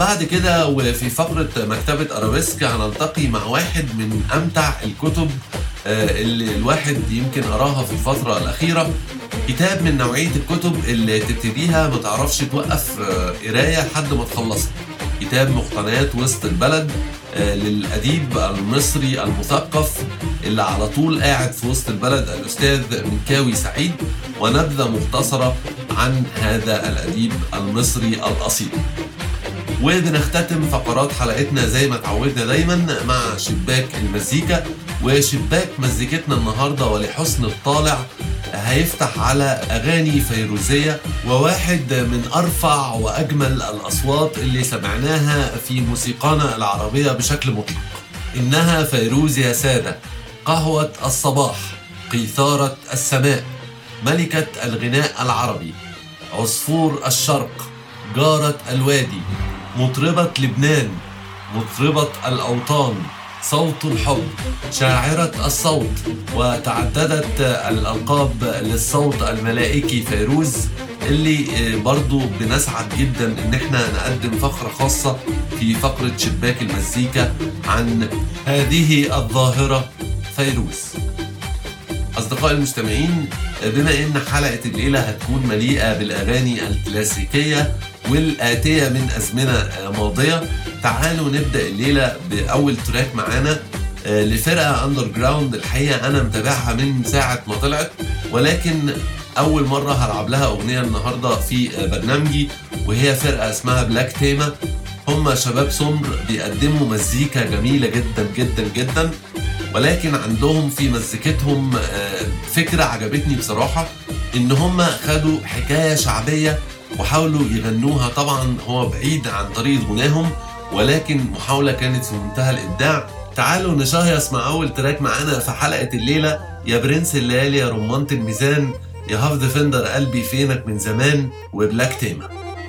بعد كده وفي فقرة مكتبة أرابيسك هنلتقي مع واحد من أمتع الكتب آه، اللي الواحد يمكن قراها في الفترة الأخيرة كتاب من نوعية الكتب اللي تبتديها ما تعرفش توقف آه، قراية لحد ما تخلصها كتاب مقتنيات وسط البلد آه، للأديب المصري المثقف اللي على طول قاعد في وسط البلد الأستاذ مكاوي سعيد ونبذة مختصرة عن هذا الأديب المصري الأصيل وبنختتم فقرات حلقتنا زي ما اتعودنا دايما مع شباك المزيكا وشباك مزيكتنا النهارده ولحسن الطالع هيفتح على اغاني فيروزيه وواحد من ارفع واجمل الاصوات اللي سمعناها في موسيقانا العربيه بشكل مطلق انها فيروز يا ساده قهوه الصباح قيثاره السماء ملكه الغناء العربي عصفور الشرق جاره الوادي مطربة لبنان مطربة الأوطان صوت الحب شاعرة الصوت وتعددت الألقاب للصوت الملائكي فيروز اللي برضو بنسعد جدا ان احنا نقدم فقرة خاصة في فقرة شباك المزيكا عن هذه الظاهرة فيروز أصدقائي المستمعين بما إن حلقة الليلة هتكون مليئة بالأغاني الكلاسيكية والآتية من أزمنة ماضية تعالوا نبدأ الليلة بأول تراك معانا آه، لفرقة أندر جراوند الحقيقة أنا متابعها من ساعة ما طلعت ولكن أول مرة هلعب لها أغنية النهاردة في آه، برنامجي وهي فرقة اسمها بلاك تيما هم شباب سمر بيقدموا مزيكا جميلة جدا جدا جدا ولكن عندهم في مزيكتهم آه، فكرة عجبتني بصراحة إن هم خدوا حكاية شعبية وحاولوا يغنوها طبعا هو بعيد عن طريقة غناهم ولكن محاولة كانت في منتهى الإبداع تعالوا نشهيص مع أول تراك معانا في حلقة الليلة يا برنس الليالي يا رمانة الميزان يا هاف ديفندر قلبي فينك من زمان وبلاك تيما